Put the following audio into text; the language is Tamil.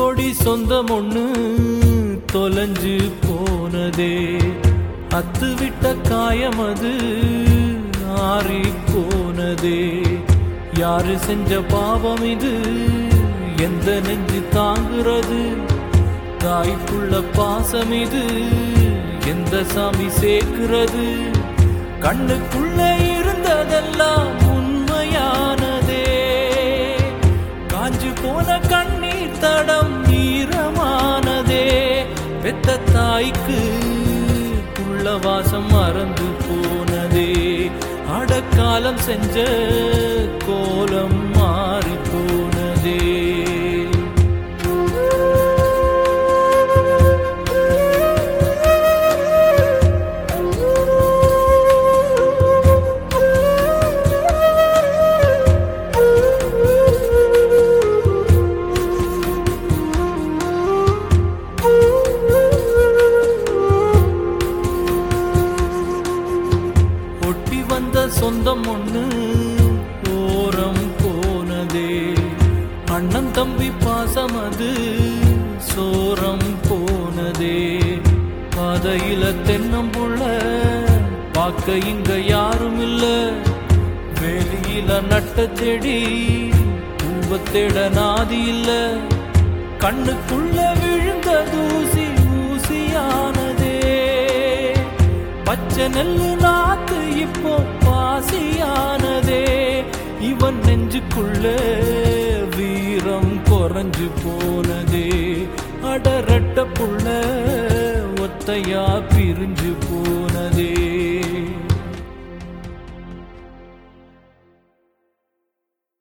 கோடி சொந்தம் ஒண்ணு தொலைஞ்சு போனதே அத்து விட்ட காயம் அது ஆறி போனதே யாரு செஞ்ச பாவம் இது எந்த நெஞ்சு தாங்குறது தாய்க்குள்ள பாசம் இது எந்த சாமி சேர்க்கிறது கண்ணுக்குள்ள இருந்ததெல்லாம் உண்மையானதே காஞ்சு போன கண்ணீர் தடம் ஈரமானதே பெத்த தாய்க்கு உள்ள வாசம் மறந்து போனதே அடக்காலம் செஞ்ச கோலம் மாறி போனதே ஒட்டி வந்த சொந்தம் ஒண்ணு ஓரம் போனதே அண்ணன் தம்பி பாசம் அது சோரம் போனதே பாதையில தென்னம்புள்ள பார்க்க இங்க யாரும் இல்ல வெளியில நட்ட செடி பூவத்தேட நாதி இல்ல கண்ணுக்குள்ள விழுந்த தூசி ஊசியானதே பச்சை நெல்லு நாத்து இப்போ பாசியானதே இவன் நெஞ்சுக்குள்ள வீரம் குறைஞ்சு போனதே அடரட்ட புள்ள ஒத்தையா பிரிஞ்சு போனதே